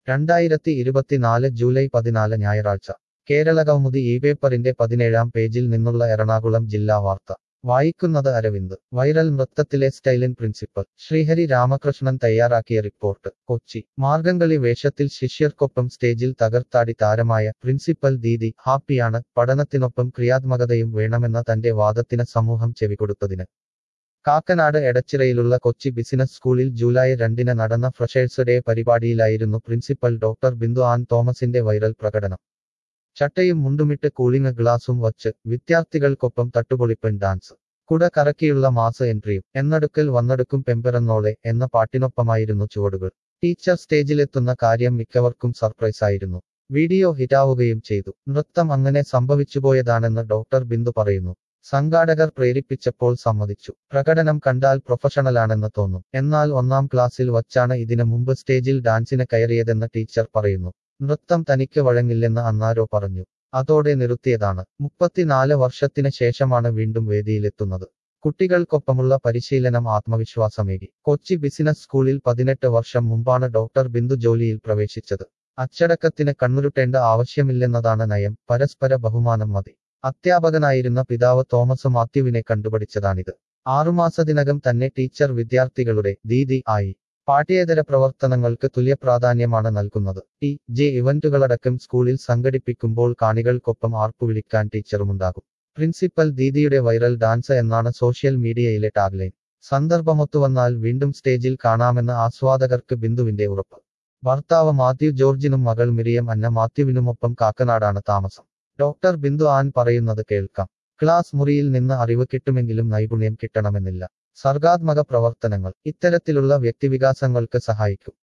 രണ്ടായിരത്തി ഇരുപത്തിനാല് ജൂലൈ പതിനാല് ഞായറാഴ്ച കേരള കൗമുദി ഈ പേപ്പറിന്റെ പതിനേഴാം പേജിൽ നിന്നുള്ള എറണാകുളം ജില്ലാ വാർത്ത വായിക്കുന്നത് അരവിന്ദ് വൈറൽ നൃത്തത്തിലെ സ്റ്റൈലിൻ പ്രിൻസിപ്പൽ ശ്രീഹരി രാമകൃഷ്ണൻ തയ്യാറാക്കിയ റിപ്പോർട്ട് കൊച്ചി മാർഗംകളി വേഷത്തിൽ ശിഷ്യർക്കൊപ്പം സ്റ്റേജിൽ തകർത്താടി താരമായ പ്രിൻസിപ്പൽ ദീദി ഹാപ്പിയാണ് പഠനത്തിനൊപ്പം ക്രിയാത്മകതയും വേണമെന്ന തന്റെ വാദത്തിന് സമൂഹം ചെവികൊടുത്തതിന് കാക്കനാട് എടച്ചിറയിലുള്ള കൊച്ചി ബിസിനസ് സ്കൂളിൽ ജൂലൈ രണ്ടിന് നടന്ന ഫ്രഷേഴ്സ് ഡേ പരിപാടിയിലായിരുന്നു പ്രിൻസിപ്പൽ ഡോക്ടർ ബിന്ദു ആൻ തോമസിന്റെ വൈറൽ പ്രകടനം ചട്ടയും മുണ്ടുമിട്ട് കൂളിംഗ് ഗ്ലാസും വച്ച് വിദ്യാർത്ഥികൾക്കൊപ്പം തട്ടുപൊളിപ്പൻ ഡാൻസ് കുട കറക്കിയുള്ള മാസ് എൻട്രിയും എന്നടുക്കൽ വന്നെടുക്കും പെമ്പെറന്നോളെ എന്ന പാട്ടിനൊപ്പമായിരുന്നു ചുവടുകൾ ടീച്ചർ സ്റ്റേജിലെത്തുന്ന കാര്യം മിക്കവർക്കും സർപ്രൈസായിരുന്നു വീഡിയോ ഹിറ്റാവുകയും ചെയ്തു നൃത്തം അങ്ങനെ സംഭവിച്ചുപോയതാണെന്ന് ഡോക്ടർ ബിന്ദു പറയുന്നു സംഘാടകർ പ്രേരിപ്പിച്ചപ്പോൾ സമ്മതിച്ചു പ്രകടനം കണ്ടാൽ പ്രൊഫഷണലാണെന്ന് തോന്നും എന്നാൽ ഒന്നാം ക്ലാസ്സിൽ വച്ചാണ് ഇതിനു മുമ്പ് സ്റ്റേജിൽ ഡാൻസിന് കയറിയതെന്ന് ടീച്ചർ പറയുന്നു നൃത്തം തനിക്ക് വഴങ്ങില്ലെന്ന് അന്നാരോ പറഞ്ഞു അതോടെ നിർത്തിയതാണ് മുപ്പത്തിനാല് വർഷത്തിന് ശേഷമാണ് വീണ്ടും വേദിയിലെത്തുന്നത് കുട്ടികൾക്കൊപ്പമുള്ള പരിശീലനം ആത്മവിശ്വാസമേകി കൊച്ചി ബിസിനസ് സ്കൂളിൽ പതിനെട്ട് വർഷം മുമ്പാണ് ഡോക്ടർ ബിന്ദു ജോലിയിൽ പ്രവേശിച്ചത് അച്ചടക്കത്തിന് കണ്ണുരുട്ടേണ്ട ആവശ്യമില്ലെന്നതാണ് നയം പരസ്പര ബഹുമാനം മതി അധ്യാപകനായിരുന്ന പിതാവ് തോമസ് മാത്യുവിനെ കണ്ടുപഠിച്ചതാണിത് ആറുമാസത്തിനകം തന്നെ ടീച്ചർ വിദ്യാർത്ഥികളുടെ ദീദി ആയി പാഠ്യേതര പ്രവർത്തനങ്ങൾക്ക് തുല്യപ്രാധാന്യമാണ് നൽകുന്നത് ടി ജെ ഇവന്റുകളടക്കം സ്കൂളിൽ സംഘടിപ്പിക്കുമ്പോൾ കാണികൾക്കൊപ്പം ആർപ്പുവിളിക്കാൻ ടീച്ചറുമുണ്ടാകും പ്രിൻസിപ്പൽ ദീദിയുടെ വൈറൽ ഡാൻസ് എന്നാണ് സോഷ്യൽ മീഡിയയിലെ ടാഗ്ലൈൻ സന്ദർഭമൊത്തുവന്നാൽ വീണ്ടും സ്റ്റേജിൽ കാണാമെന്ന് ആസ്വാദകർക്ക് ബിന്ദുവിന്റെ ഉറപ്പ് ഭർത്താവ് മാത്യു ജോർജിനും മകൾ മിറിയം അന്ന മാത്യുവിനുമൊപ്പം കാക്കനാടാണ് താമസം ഡോക്ടർ ബിന്ദു ആൻ പറയുന്നത് കേൾക്കാം ക്ലാസ് മുറിയിൽ നിന്ന് അറിവ് കിട്ടുമെങ്കിലും നൈപുണ്യം കിട്ടണമെന്നില്ല സർഗാത്മക പ്രവർത്തനങ്ങൾ ഇത്തരത്തിലുള്ള വ്യക്തിവികാസങ്ങൾക്ക് സഹായിക്കും